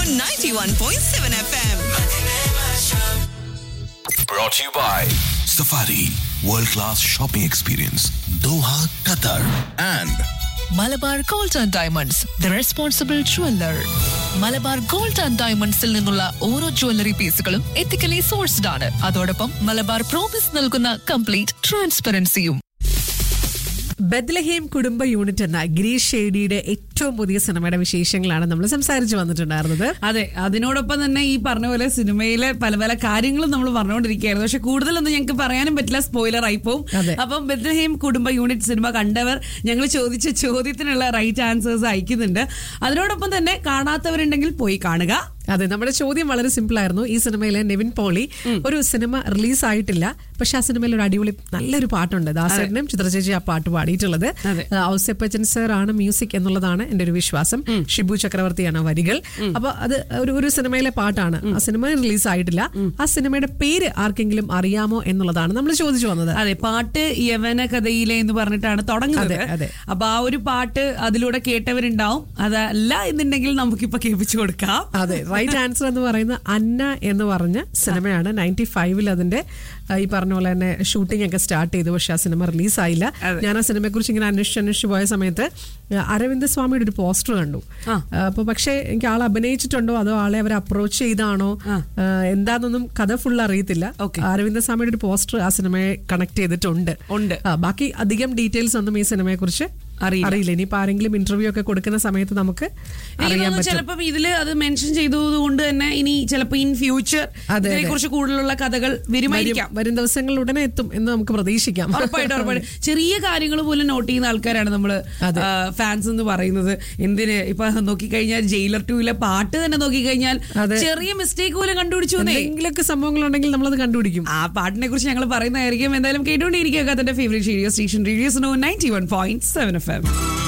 91.7 FM. Brought to you by Safari World Class Shopping Experience Doha, Qatar and Malabar Gold and Diamonds the responsible jeweller Malabar Gold and ഡയമണ്ട്സിൽ നിന്നുള്ള ഓരോ jewellery പീസുകളും ethically sourced ആണ് അതോടൊപ്പം Malabar Promise നൽകുന്ന complete ട്രാൻസ്പെറൻസിയും Bethlehem കുടുംബ യൂണിറ്റ് എന്ന ഗിരീഷ് ഷേഡിയുടെ ഏറ്റവും പുതിയ സിനിമയുടെ വിശേഷങ്ങളാണ് നമ്മൾ സംസാരിച്ചു വന്നിട്ടുണ്ടായിരുന്നത് അതെ അതിനോടൊപ്പം തന്നെ ഈ പറഞ്ഞ പോലെ സിനിമയിലെ പല പല കാര്യങ്ങളും നമ്മൾ പറഞ്ഞുകൊണ്ടിരിക്കുകയായിരുന്നു പക്ഷെ കൂടുതലൊന്നും ഞങ്ങൾക്ക് പറയാനും പറ്റില്ല സ്പോയിലർ ആയി പോവും അതെ. അപ്പം ബെദ്ലഹേം കുടുംബ യൂണിറ്റ് സിനിമ കണ്ടവർ ഞങ്ങൾ ചോദിച്ച ചോദ്യത്തിനുള്ള റൈറ്റ് ആൻസേഴ്സ് അയക്കുന്നുണ്ട് അതിനോടൊപ്പം തന്നെ കാണാത്തവരുണ്ടെങ്കിൽ പോയി കാണുക അതെ നമ്മുടെ ചോദ്യം വളരെ സിമ്പിൾ ആയിരുന്നു ഈ സിനിമയിലെ നെവിൻ പോളി ഒരു സിനിമ റിലീസ് ആയിട്ടില്ല പക്ഷെ ആ സിനിമയിൽ ഒരു അടിപൊളി നല്ലൊരു പാട്ടുണ്ട് ദാസേട്ടനും ചിത്രചേച്ചി ആ പാട്ട് പാടിയിട്ടുള്ളത് അതെ. ഔസപ്പച്ചൻ സർ ആണ് മ്യൂസിക് എന്നുള്ളതാണ് എന്റെ ഒരു വിശ്വാസം ഷിബു ചക്രവർത്തിയാണ് വരികൾ അപ്പൊ അത് ഒരു ഒരു സിനിമയിലെ പാട്ടാണ് ആ സിനിമ റിലീസ് ആയിട്ടില്ല ആ സിനിമയുടെ പേര് ആർക്കെങ്കിലും അറിയാമോ എന്നുള്ളതാണ് നമ്മൾ ചോദിച്ചു വന്നത് അതെ പാട്ട് യവന കഥയിലെ എന്ന് പറഞ്ഞിട്ടാണ് തുടങ്ങുന്നത് അതെ, അതെ. അപ്പൊ ആ ഒരു പാട്ട് അതിലൂടെ കേട്ടവരുണ്ടാവും അതല്ല എന്നുണ്ടെങ്കിൽ നമുക്കിപ്പൊ കേൾപ്പിച്ചു കൊടുക്കാം അതെ റൈറ്റ് ആൻസർ എന്ന് പറയുന്ന അന്ന എന്ന് പറഞ്ഞ സിനിമയാണ് നയൻറ്റി ഫൈവിൽ അതിന്റെ ആ, ഈ പറഞ്ഞ പോലെ തന്നെ ഷൂട്ടിംഗ് ഒക്കെ സ്റ്റാർട്ട് ചെയ്തു പക്ഷെ ആ സിനിമ റിലീസായില്ല അതെ. ഞാൻ ആ സിനിമയെ കുറിച്ച് ഇങ്ങനെ അന്വേഷിച്ച് അന്വേഷിച്ച് പോയ സമയത്ത് ആ, അരവിന്ദ് സ്വാമിയുടെ ഒരു പോസ്റ്റർ കണ്ടു ആ. അപ്പൊ പക്ഷേ എനിക്ക് ആൾ അഭിനയിച്ചിട്ടുണ്ടോ അതോ ആളെ അവർ അപ്രോച്ച് ചെയ്താണോ ആ, എന്താണെന്നൊന്നും കഥ ഫുൾ അറിയത്തില്ല Okay. അരവിന്ദ് സ്വാമിയുടെ ഒരു പോസ്റ്റർ ആ സിനിമയെ കണക്ട് ചെയ്തിട്ടുണ്ട് ഉണ്ട്. ആ, ബാക്കി അധികം ഡീറ്റെയിൽസ് ഒന്നും ഈ സിനിമയെ കുറിച്ച് അറിയില്ല. അറിയില്ല ഇനിയിപ്പോ ആരെങ്കിലും ഇന്റർവ്യൂ ഒക്കെ കൊടുക്കുന്ന സമയത്ത് നമുക്ക് അറിയാൻ പറ്റും ചിലപ്പോൾ ഇതില് അത് മെൻഷൻ ചെയ്തത് കൊണ്ട് തന്നെ ഇനി ചിലപ്പോ ഇൻ ഫ്യൂച്ചർ അതെ. ഇതിനെ കുറിച്ച് കൂടുതലുള്ള കഥകൾ വരുമായിരിക്കാം വരും- വരും ദിവസങ്ങളിൽ ഉടനെ എത്തും എന്ന് നമുക്ക് പ്രതീക്ഷിക്കാം ഉറപ്പായിട്ടും ഉറപ്പായിട്ടും ചെറിയ കാര്യങ്ങൾ പോലും നോട്ട് ചെയ്യുന്ന ആൾക്കാരാണ് നമ്മള് അതെ. ഫാൻസ് എന്ന് പറയുന്നത് എന്തിന് ഇപ്പൊ നോക്കിക്കഴിഞ്ഞാൽ ജയിലർ ടൂവിലെ പാട്ട് തന്നെ നോക്കിക്കഴിഞ്ഞാൽ അതെ. ചെറിയ മിസ്റ്റേക്ക് പോലും കണ്ടുപിടിച്ചു എന്നേ. എന്തെങ്കിലുമൊക്കെ സംഭവങ്ങൾ ഉണ്ടെങ്കിൽ നമ്മളത് കണ്ടുപിടിക്കും ആ പാട്ടിനെ കുറിച്ച് ഞങ്ങൾ പറയുന്നതായിരിക്കും എന്തായാലും കേട്ടുകൊണ്ടിരിക്കുക അതിന്റെ favourite radio station radio ninety one point seven F M